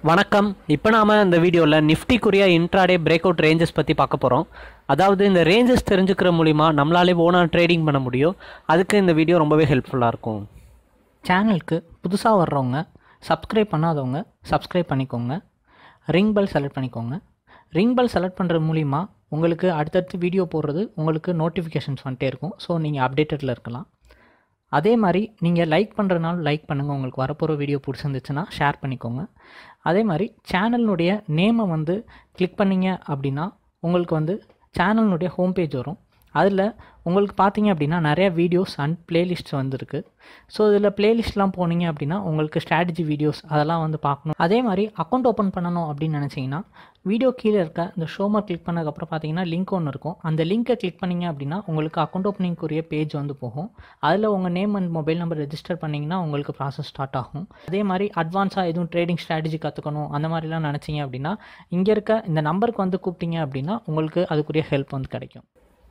வணக்கம் இப்போ நாம் இந்த வீடியோவில் நிஃப்டிக்குரிய இன்ட்ராடே பிரேக் அவுட் ரேஞ்சஸ் பற்றி பார்க்க போகிறோம் அதாவது இந்த ரேஞ்சஸ் தெரிஞ்சுக்கிற மூலிமா நம்மளாலே ஓனாக ட்ரேடிங் பண்ண முடியும் அதுக்கு இந்த வீடியோ ரொம்பவே ஹெல்ப்ஃபுல்லாக இருக்கும் சேனலுக்கு புதுசாக வர்றவங்க சப்ஸ்கிரைப் பண்ணாதவங்க சப்ஸ்கிரைப் பண்ணிக்கோங்க ரிங் பெல் செலக்ட் பண்ணிக்கோங்க ரிங் பெல் செலக்ட் பண்ணுறது மூலிமா உங்களுக்கு அடுத்தடுத்து வீடியோ போடுறது உங்களுக்கு நோட்டிஃபிகேஷன்ஸ் வந்துட்டே இருக்கும் ஸோ நீங்கள் அப்டேட்டடில் இருக்கலாம் அதே மாதிரி நீங்கள் லைக் பண்ணுறதுனால லைக் பண்ணுங்கள் உங்களுக்கு வரப்போகிற வீடியோ பிடிச்சிருந்துச்சுன்னா ஷேர் பண்ணிக்கோங்க அதே மாதிரி சேனலினுடைய நேமை வந்து கிளிக் பண்ணீங்க அப்படின்னா உங்களுக்கு வந்து சேனலினுடைய ஹோம் பேஜ் வரும் அதில் உங்களுக்கு பார்த்தீங்க அப்படின்னா நிறைய வீடியோஸ் அண்ட் பிளேலிஸ்ட்ஸ் வந்துருக்கு ஸோ இதில் பிளேலிஸ்ட்லாம் போனீங்க அப்படின்னா உங்களுக்கு ஸ்ட்ராட்டஜி வீடியோஸ் அதெல்லாம் வந்து பார்க்கணும் அதே மாதிரி அக்கௌண்ட் ஓப்பன் பண்ணணும் அப்படின்னு நினச்சிங்கன்னா வீடியோ கீழே இருக்க இந்த ஷோமர் கிளிக் பண்ணதுக்கப்புறம் பார்த்தீங்கன்னா லிங்க் ஒன்று இருக்கும் அந்த லிங்க்கை கிளிக் பண்ணீங்க அப்படின்னா உங்களுக்கு அக்கௌண்ட் ஓப்பனிங்குரிய பேஜ் வந்து போகும் அதில் உங்கள் name and mobile number register பண்ணிங்கன்னா உங்களுக்கு ப்ராசஸ் ஸ்டார்ட் ஆகும் அதே மாதிரி அட்வான்ஸாக எதுவும் ட்ரேடிங் ஸ்ட்ராட்டஜி கற்றுக்கணும் அந்த மாதிரிலாம் நினச்சிங்க அப்படின்னா இங்கே இருக்க இந்த நம்பருக்கு வந்து கூப்பிட்டீங்க அப்படின்னா உங்களுக்கு அதுக்குரிய ஹெல்ப் வந்து கிடைக்கும்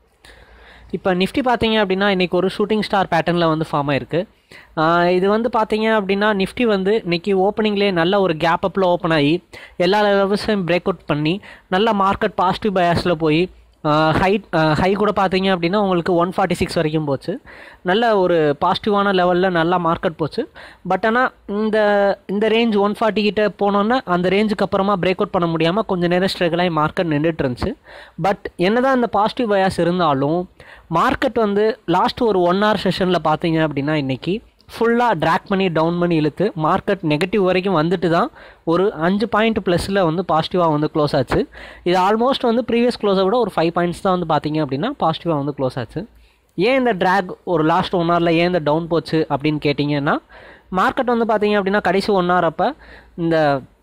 இப்போ நிஃப்டி பார்த்தீங்க அப்படின்னா இன்றைக்கி ஒரு ஷூட்டிங் ஸ்டார் பேட்டர்னில் வந்து ஃபார்ம் ஆயிருக்கு ஆஹ் இது வந்து பார்த்தீங்க அப்படின்னா நிஃப்டி வந்து இன்றைக்கி ஓப்பனிங்லேயே நல்ல ஒரு கேப் அப்பில் ஓப்பன் ஆகி எல்லா லெவல்ஸையும் பிரேக் அவுட் பண்ணி நல்ல மார்க்கெட் பாசிட்டிவ் பயாஸில் போய் ஹை ஹை கூட பார்த்தீங்க அப்படின்னா உங்களுக்கு ஒன் ஃபார்ட்டி சிக்ஸ் வரைக்கும் போச்சு நல்ல ஒரு பாசிட்டிவான லெவலில் நல்லா மார்க்கெட் போச்சு பட் ஆனால் இந்த இந்த ரேஞ்ச் ஒன் ஃபார்ட்டி கிட்ட போனோன்னே அந்த ரேஞ்சுக்கு அப்புறமா பிரேக் அவுட் பண்ண முடியாமல் கொஞ்சம் நேரம் ஸ்ட்ரகிள் ஆகி மார்க்கெட் நின்றுட்டு இருந்துச்சு பட் என்னதான் இந்த பாசிட்டிவ் பயாஸ் இருந்தாலும் மார்க்கெட் வந்து லாஸ்ட் ஒரு ஒன் ஹவர் செஷனில் பார்த்தீங்க அப்படின்னா இன்றைக்கி ஃபுல்லாக ட்ராக் பண்ணி டவுன் பண்ணி இழுத்து மார்க்கெட் நெகட்டிவ் வரைக்கும் வந்துட்டு தான் ஒரு அஞ்சு பாயிண்ட் ப்ளஸில் வந்து பாசிட்டிவாக வந்து க்ளோஸ் ஆச்சு இது ஆல்மோஸ்ட் வந்து ப்ரீவியஸ் க்ளோஸை விட ஒரு ஃபைவ் பாயிண்ட்ஸ் தான் வந்து பார்த்தீங்க அப்படின்னா பாசிட்டிவாக வந்து க்ளோஸ் ஆச்சு ஏன் இந்த ட்ராக் ஒரு லாஸ்ட் ஒன் ஹவரில் ஏன் இந்த டவுன் போச்சு அப்படின்னு கேட்டிங்கன்னா மார்க்கெட் வந்து பார்த்தீங்க அப்படின்னா கடைசி ஒன் ஹவர் அப்போ இந்த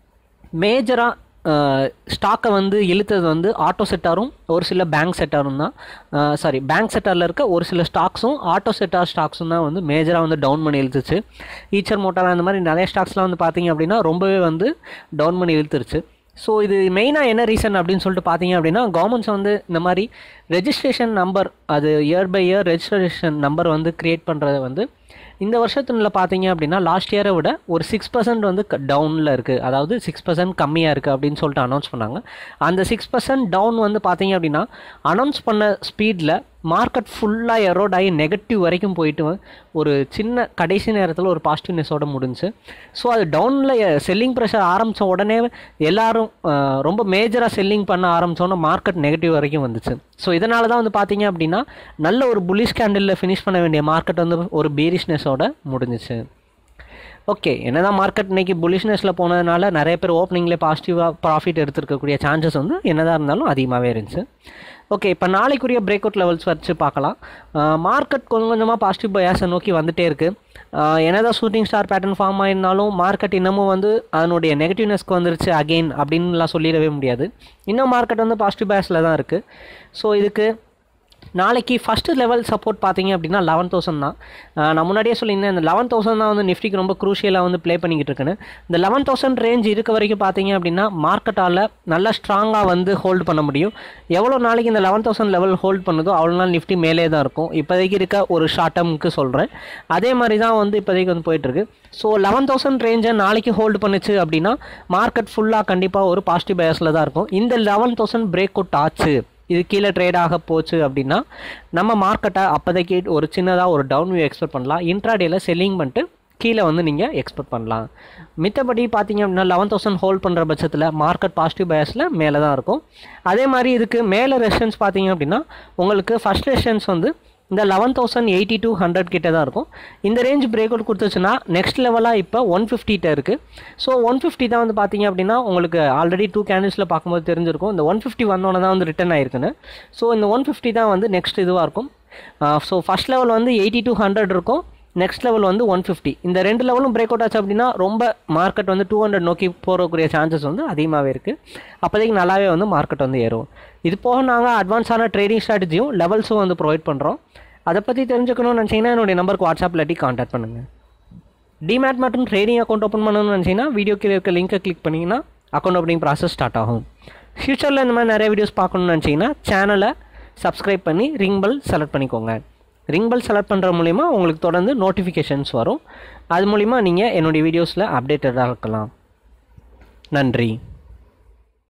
மேஜராக ஸ்டாக்கை வந்து இழுத்தது வந்து ஆட்டோ செட்டாரும் ஒரு சில பேங்க் செட்டாரும் தான் சாரி பேங்க் செட்டாரில் இருக்க ஒரு சில ஸ்டாக்ஸும் ஆட்டோ செட்டார் ஸ்டாக்ஸும் தான் வந்து மேஜராக வந்து டவுன் பண்ணி இழுத்துச்சு ஈச்சர் மோட்டார் அந்த மாதிரி நிறைய ஸ்டாக்ஸ்லாம் வந்து பார்த்தீங்க அப்படின்னா ரொம்பவே வந்து டவுன் பண்ணி இழுத்துருச்சு ஸோ இது மெயினாக என்ன ரீசன் அப்படின்னு சொல்லிட்டு பார்த்தீங்க அப்படின்னா கவர்மெண்ட்ஸ் வந்து இந்த மாதிரி ரெஜிஸ்ட்ரேஷன் நம்பர் அது year by year registration number வந்து க்ரியேட் பண்ணுறத வந்து இந்த வருஷத்துல பார்த்தீங்க அப்படின்னா லாஸ்ட் இயரை விட ஒரு சிக்ஸ் பர்சன்ட் வந்து டவுனில் இருக்குது அதாவது சிக்ஸ் பர்சன்ட் கம்மியாக இருக்குது அப்படின்னு சொல்லிட்டு அனௌன்ஸ் பண்ணாங்க அந்த சிக்ஸ் பர்சன்ட் டவுன் வந்து பார்த்தீங்க அப்படின்னா அனௌன்ஸ் பண்ண ஸ்பீடில் மார்க்கெட் ஃபுல்லாக எரோட் ஆகி நெகட்டிவ் வரைக்கும் போயிட்டு ஒரு சின்ன கடைசி நேரத்தில் ஒரு பாசிட்டிவ்னஸோட முடிஞ்சு ஸோ அது டவுனில் செல்லிங் ப்ரெஷர் ஆரம்பித்த உடனே எல்லாரும் அஹ், ரொம்ப மேஜராக செல்லிங் பண்ண ஆரம்பித்தோன்னே மார்க்கெட் நெகட்டிவ் வரைக்கும் வந்துச்சு ஸோ இதனால தான் வந்து பார்த்தீங்க அப்படின்னா நல்ல ஒரு புலிஷ் கேண்டிலில் ஃபினிஷ் பண்ண வேண்டிய மார்க்கெட் வந்து ஒரு பீரிஷ்னஸோட முடிஞ்சிச்சு ஓகே என்னதான் மார்க்கெட் இன்னைக்கு புலிஷ்னஸில் போனதுனால நிறைய பேர் ஓப்பனிங்லேயே பாசிட்டிவாக ப்ராஃபிட் எடுத்துருக்கக்கூடிய சான்சஸ் வந்து என்னதான் இருந்தாலும் அதிகமாகவே இருந்துச்சு ஓகே இப்போ நாளைக்குரிய பிரேக் அவுட் லெவல்ஸ் வச்சு பார்க்கலாம் மார்க்கெட் கொஞ்சம் கொஞ்சமாக பாசிட்டிவ் பயாஸை நோக்கி வந்துட்டே இருக்குது என்னதான் ஷூட்டிங் ஸ்டார் பேட்டர்ன் ஃபார்ம் ஆயிருந்தாலும் மார்க்கெட் இன்னமும் வந்து அதனுடைய நெகட்டிவ்னஸ்க்கு வந்துருச்சு அகெயின் அப்படின்லாம் சொல்லிடவே முடியாது இன்னும் மார்க்கெட் வந்து பாசிட்டிவ் பயாஸில் தான் இருக்குது ஸோ இதுக்கு நாளைக்கு ஃபஸ்ட்டு லெவல் சப்போர்ட் பார்த்தீங்க அப்படின்னா லெவன் தௌசண்ட் தான் ஆஹ் நான் முன்னாடியே சொல்லியிருந்தேன் இந்த லெவன் தௌசண்ட் தான் வந்து நிஃப்டிக்கு ரொம்ப க்ரூஷியலாக வந்து ப்ளே பண்ணிக்கிட்டு இருக்குன்னு இந்த லெவன் தௌசண்ட் ரேஞ்ச் இருக்க வரைக்கும் பார்த்தீங்க அப்படின்னா மார்க்கெட்டால் நல்லா ஸ்ட்ராங்காக வந்து ஹோல்ட் பண்ண முடியும் எவ்வளோ நாளைக்கு இந்த லெவன் தௌசண்ட் லெவல் ஹோல்ட் பண்ணுதோ அவ்வளோ நாள் நிஃப்டி மேலே தான் இருக்கும் இப்போதைக்கு இருக்க ஒரு ஷார்ட் டேர்முக்கு சொல்கிறேன் அதே மாதிரி தான் வந்து இப்போதைக்கு வந்து போயிட்டுருக்கு ஸோ லெவன் தௌசண்ட் ரேஞ்சை நாளைக்கு ஹோல்டு பண்ணுச்சு அப்படின்னா மார்க்கெட் ஃபுல்லாக கண்டிப்பாக ஒரு பாசிட்டிவ் பயாஸில் தான் இருக்கும் இந்த லெவன் தௌசண்ட் பிரேக் அவுட் ஆச்சு இது கீழே ட்ரேட் ஆக போச்சு அப்படின்னா நம்ம மார்க்கெட்டை அப்போதைக்கு ஒரு சின்னதாக ஒரு டவுன் வியூ எக்ஸ்பெக்ட் பண்ணலாம் இன்ட்ராடேல செல்லிங் பண்ணிட்டு கீழே வந்து நீங்கள் எக்ஸ்பெக்ட் பண்ணலாம் மித்தபடி பார்த்தீங்க அப்படின்னா லெவன் தௌசண்ட் ஹோல்ட் பண்ணுற பட்சத்தில் மார்க்கெட் பாசிட்டிவ் பயாஸில் மேலே தான் இருக்கும் அதே மாதிரி இதுக்கு மேலே ரெசிஸ்டன்ஸ் பார்த்தீங்க அப்படின்னா உங்களுக்கு ஃபர்ஸ்ட் ரெசிஸ்டன்ஸ் வந்து இந்த eleven thousand eighty two hundred கிட்ட தான் இருக்கும் இந்த ரேஞ்ச் பிரேக் அவுட் கொடுத்துச்சுன்னா நெக்ஸ்ட் லெவலாக இப்போ ஒன் ஃபிஃப்டிட்ட இருக்குது ஸோ ஒன் ஃபிஃப்டி தான் வந்து பார்த்தீங்க அப்படின்னா உங்களுக்கு ஆல்ரெடி டூ கேண்டில்ஸில் பார்க்கும்போது தெரிஞ்சிருக்கும் இந்த ஒன் ஃபிஃப்டி வந்தோடனே தான் வந்து ரிட்டர்ன் ஆயிருக்குன்னு ஸோ இந்த ஒன் ஃபிஃப்டி தான் வந்து நெக்ஸ்ட் இதுவாக இருக்கும் ஸோ ஃபர்ஸ்ட் லெவல் வந்து எயிட்டி டூ ஹண்ட்ரட் இருக்கும் நெக்ஸ்ட் லெவல் வந்து ஒன் ஃபிஃப்டி இந்த ரெண்டு லெவலும் பிரேக் அவுட் ஆச்சு அப்படின்னா ரொம்ப மார்க்கெட் வந்து டூ ஹண்ட்ரட் நோக்கி போகக்கூடிய சான்சஸ் வந்து அதிகமாகவே இருக்குது அப்போதைக்கு நல்லாவே வந்து மார்க்கெட் வந்து ஏறும் இது போக நாங்கள் அட்வான்ஸான ட்ரேடிங் ஸ்ட்ராட்டஜியும் லெவல்ஸும் வந்து ப்ரொவைட் பண்ணுறோம் அதை பற்றி தெரிஞ்சுக்கணும்னு நினச்சிங்கன்னா என்னுடைய நம்பருக்கு வாட்ஸ்அப் இல்லாட்டி கான்டாக்ட் பண்ணுங்கள் டிமேட் மற்றும் ட்ரேடிங் அக்கௌண்ட் ஓப்பன் பண்ணணும்னு நினச்சிங்கன்னா வீடியோ கீழே இருக்க லிங்கை கிளிக் பண்ணிங்கன்னா அக்கௌண்ட் ஓப்பனிங் ப்ராசஸ் ஸ்டார்ட் ஆகும் ஃப்யூச்சரில் இந்த மாதிரி நிறைய வீடியோஸ் பார்க்கணும்னு நினச்சிங்கன்னா சேனலை சப்ஸ்கிரைப் பண்ணி ரிங் பெல் செலக்ட் பண்ணிக்கோங்க ரிங் பெல் செலக்ட் பண்ணுற மூலிமா உங்களுக்கு தொடர்ந்து நோட்டிஃபிகேஷன்ஸ் வரும் அது மூலிமா நீங்கள் என்னுடைய வீடியோஸில் அப்டேட்டடாக இருக்கலாம் நன்றி